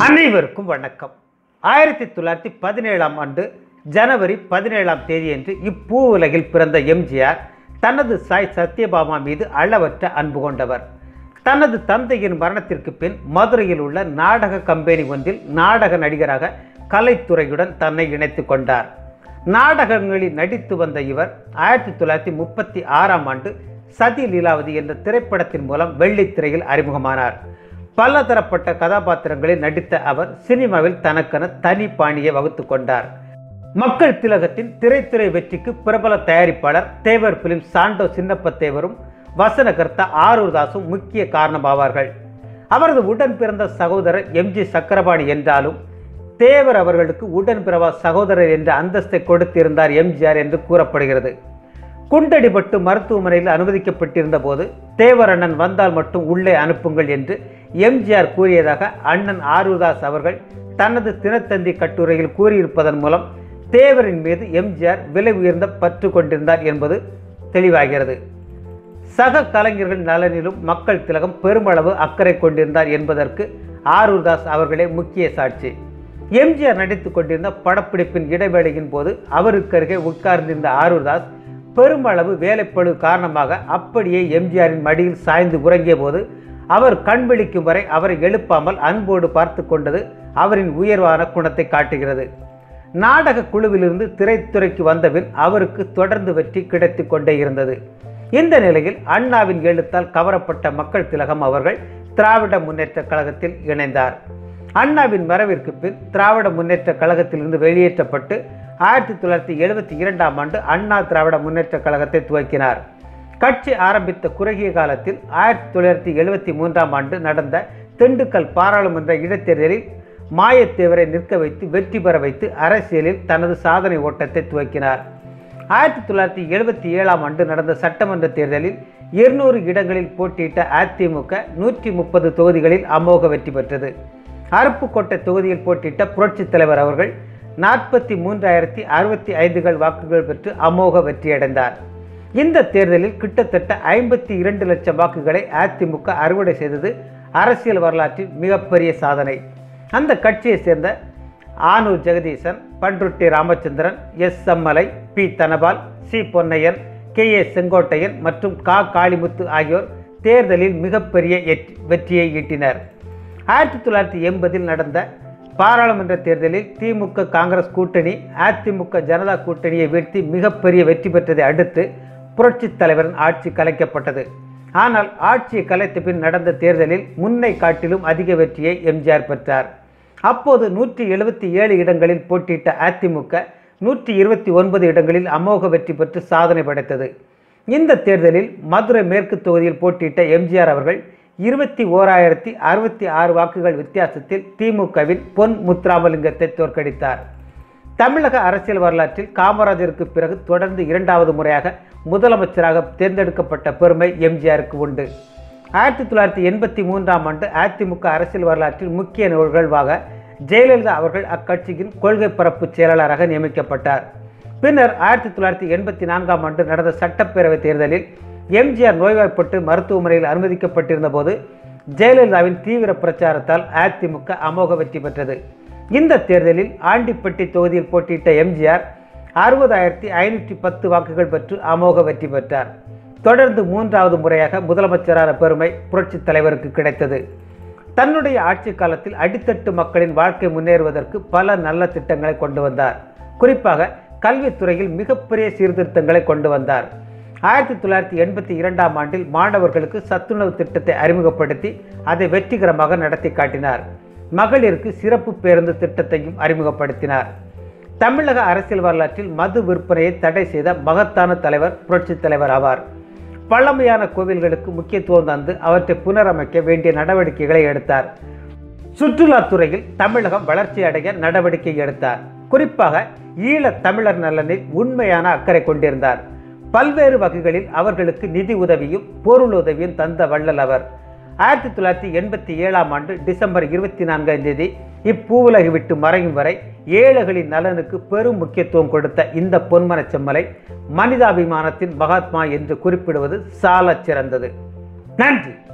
அனைவருக்கும் வணக்கம் ஆயிரத்தி தொள்ளாயிரத்தி பதினேழாம் ஆண்டு ஜனவரி பதினேழாம் தேதியன்று இப்பூ உலகில் பிறந்த எம்ஜிஆர் தனது சாய் சத்யபாமா மீது அளவற்ற அன்பு கொண்டவர் தனது தந்தையின் மரணத்திற்கு பின் மதுரையில் உள்ள நாடக கம்பெனி ஒன்றில் நாடக நடிகராக கலைத்துறையுடன் தன்னை இணைத்துக் கொண்டார் நாடகங்களில் நடித்து வந்த இவர் ஆயிரத்தி தொள்ளாயிரத்தி முப்பத்தி ஆறாம் ஆண்டு சதி லீலாவதி என்ற திரைப்படத்தின் மூலம் வெள்ளித்திரையில் அறிமுகமானார் பலதரப்பட்ட கதாபாத்திரங்களில் நடித்த அவர் சினிமாவில் தனக்கென தனி பாணியை வகுத்து கொண்டார் மக்கள் திலகத்தின் திரைத்துறை வெற்றிக்கு பிரபல தயாரிப்பாளர் தேவர் பிலிம் சாண்டோ சின்னப்ப தேவரும் வசனகர்த்தா ஆரூர்தாசும் முக்கிய காரணமாவார்கள் அவரது உடன் பிறந்த சகோதரர் எம்ஜி சக்கரபாணி என்றாலும் தேவர் அவர்களுக்கு உடன் பிறவா சகோதரர் என்ற அந்தஸ்தை கொடுத்திருந்தார் எம்ஜிஆர் என்று கூறப்படுகிறது குண்டடிபட்டு மருத்துவமனையில் அனுமதிக்கப்பட்டிருந்த போது தேவர் அண்ணன் வந்தால் மட்டும் உள்ளே அனுப்புங்கள் என்று எம்ஜிஆர் கூறியதாக அண்ணன் ஆரூதாஸ் அவர்கள் தனது தினத்தந்தி கட்டுரையில் கூறியிருப்பதன் மூலம் தேவரின் மீது எம்ஜிஆர் விலை உயர்ந்த பற்று கொண்டிருந்தார் என்பது தெளிவாகிறது சக கலைஞர்கள் நலனிலும் மக்கள் திலகம் பெருமளவு அக்கறை கொண்டிருந்தார் என்பதற்கு ஆரூர்தாஸ் அவர்களே முக்கிய சாட்சி எம்ஜிஆர் நடித்துக் கொண்டிருந்த படப்பிடிப்பின் இடைவேளையின் போது அவருக்கு அருகே உட்கார்ந்திருந்த ஆரூர்தாஸ் பெருமளவு வேலைப்பழு காரணமாக அப்படியே எம்ஜிஆரின் மடியில் சாய்ந்து உறங்கிய போது அவர் கண் விழிக்கும் வரை அவரை எழுப்பாமல் அன்போடு பார்த்து கொண்டது அவரின் உயர்வான குணத்தை காட்டுகிறது நாடக குழுவிலிருந்து திரைத்துறைக்கு வந்தபின் அவருக்கு தொடர்ந்து வெற்றி கிடைத்து கொண்டே இருந்தது இந்த நிலையில் அண்ணாவின் எழுத்தால் கவரப்பட்ட மக்கள் திலகம் அவர்கள் திராவிட முன்னேற்ற கழகத்தில் இணைந்தார் அண்ணாவின் மறைவிற்கு பின் திராவிட முன்னேற்ற கழகத்திலிருந்து வெளியேற்றப்பட்டு ஆயிரத்தி தொள்ளாயிரத்தி எழுபத்தி இரண்டாம் ஆண்டு அண்ணா திராவிட முன்னேற்ற கழகத்தை துவக்கினார் கட்சி ஆரம்பித்த குறுகிய காலத்தில் ஆயிரத்தி தொள்ளாயிரத்தி எழுபத்தி மூன்றாம் ஆண்டு நடந்த திண்டுக்கல் பாராளுமன்ற இடைத்தேர்தலில் மாயத்தேவரை நிற்க வைத்து வெற்றி பெற வைத்து அரசியலில் தனது சாதனை ஓட்டத்தை துவக்கினார் ஆயிரத்தி தொள்ளாயிரத்தி எழுபத்தி ஏழாம் ஆண்டு நடந்த சட்டமன்ற தேர்தலில் இருநூறு இடங்களில் போட்டியிட்ட அதிமுக நூற்றி முப்பது தொகுதிகளில் அமோக வெற்றி பெற்றது அருப்புக்கோட்டை தொகுதியில் போட்டியிட்ட புரட்சித் தலைவர் அவர்கள் நாற்பத்தி மூன்றாயிரத்தி அறுபத்தி ஐந்துகள் வாக்குகள் பெற்று அமோக வெற்றியடைந்தார் இந்த தேர்தலில் கிட்டத்தட்ட ஐம்பத்தி இரண்டு லட்சம் வாக்குகளை அதிமுக அறுவடை செய்தது அரசியல் வரலாற்றில் மிகப்பெரிய சாதனை அந்த கட்சியை சேர்ந்த Anur Jagadeesan Panruti Ramachandran S Semmalai P Dhanapal C Ponnaiyan K A Sengottaiyan மற்றும் கா காளிமுத்து ஆகியோர் தேர்தலில் மிகப்பெரிய எட்- வெற்றியை ஈட்டினர் ஆயிரத்தி தொள்ளாயிரத்தி எண்பதில் நடந்த பாராளுமன்ற தேர்தலில் திமுக காங்கிரஸ் கூட்டணி அதிமுக ஜனதா கூட்டணியை வீழ்த்தி மிகப்பெரிய வெற்றி பெற்றதை அடுத்து புரட்சித் தலைவரின் ஆட்சி கலைக்கப்பட்டது ஆனால் ஆட்சியை கலைத்த பின் நடந்த தேர்தலில் முன்னை காட்டிலும் அதிக வெற்றியை எம்ஜிஆர் பெற்றார் அப்போது நூற்றி எழுபத்தி ஏழு இடங்களில் போட்டியிட்ட அதிமுக நூற்றி இருபத்தி ஒன்பது இடங்களில் அமோக வெற்றி பெற்று சாதனை படைத்தது இந்த தேர்தலில் மதுரை மேற்கு தொகுதியில் போட்டியிட்ட எம்ஜிஆர் அவர்கள் இருபத்தி ஓராயிரத்தி அறுபத்தி ஆறு வாக்குகள் வித்தியாசத்தில் திமுகவின் பொன் முத்துராமலிங்கத்தை தோற்கடித்தார் தமிழக அரசியல் வரலாற்றில் காமராஜருக்கு பிறகு தொடர்ந்து இரண்டாவது முறையாக முதலமைச்சராக தேர்ந்தெடுக்கப்பட்ட பெருமை எம்ஜிஆருக்கு உண்டு ஆயிரத்தி தொள்ளாயிரத்தி எண்பத்தி மூன்றாம் ஆண்டு அதிமுக அரசியல் வரலாற்றில் முக்கிய நிகழ்வாக ஜெயலலிதா அவர்கள் அக்கட்சியின் கொள்கை பரப்பு செயலாளராக நியமிக்கப்பட்டார் பின்னர் ஆயிரத்தி தொள்ளாயிரத்தி எண்பத்தி நான்காம் ஆண்டு நடந்த சட்டப்பேரவை தேர்தலில் எம்ஜிஆர் நோய்வாய்ப்பட்டு மருத்துவமனையில் அனுமதிக்கப்பட்டிருந்த போது ஜெயலலிதாவின் தீவிர பிரச்சாரத்தால் அதிமுக அமோக வெற்றி பெற்றது இந்த தேர்தலில் ஆண்டிப்பட்டி தொகுதியில் போட்டியிட்ட எம்ஜிஆர் அறுபதாயிரத்தி ஐநூற்றி பத்து வாக்குகள் பெற்று அமோக வெற்றி பெற்றார் தொடர்ந்து மூன்றாவது முறையாக முதலமைச்சரான பெருமை புரட்சித் தலைவருக்கு கிடைத்தது தன்னுடைய ஆட்சி காலத்தில் அடித்தட்டு மக்களின் வாழ்க்கை முன்னேறுவதற்கு பல நல்ல திட்டங்களை கொண்டு வந்தார் குறிப்பாக கல்வித்துறையில் மிகப்பெரிய சீர்திருத்தங்களை கொண்டு வந்தார் ஆயிரத்தி தொள்ளாயிரத்தி எண்பத்தி இரண்டாம் ஆண்டில் மாணவர்களுக்கு சத்துணவு திட்டத்தை அறிமுகப்படுத்தி அதை வெற்றிகரமாக நடத்தி காட்டினார் மகளிருக்கு சிறப்பு பேருந்து திட்டத்தையும் அறிமுகப்படுத்தினார் தமிழக அரசியல் வரலாற்றில் மது விற்பனையை தடை செய்த மகத்தான தலைவர் புரட்சித் தலைவர் ஆவார் பழமையான கோவில்களுக்கு முக்கியத்துவம் தந்து அவற்றை புனரமைக்க வேண்டிய நடவடிக்கைகளை எடுத்தார் சுற்றுலாத்துறையில் தமிழகம் வளர்ச்சி அடைய நடவடிக்கை எடுத்தார் குறிப்பாக ஈழத் தமிழர் நலனில் உண்மையான அக்கறை கொண்டிருந்தார் பல்வேறு வகைகளில் அவர்களுக்கு நிதி உதவியும் பொருள் உதவியும் தந்த வள்ளல் அவர் ஆயிரத்தி தொள்ளாயிரத்தி எண்பத்தி ஏழாம் ஆண்டு டிசம்பர் இருபத்தி நான்காம் தேதி இப்பூவுலகை விட்டு மறையும் வரை ஏழைகளின் நலனுக்கு பெரும் முக்கியத்துவம் கொடுத்த இந்த பொன்மனச் செம்மலை மனிதாபிமானத்தின் மகாத்மா என்று குறிப்பிடுவது சாலச் சிறந்தது நன்றி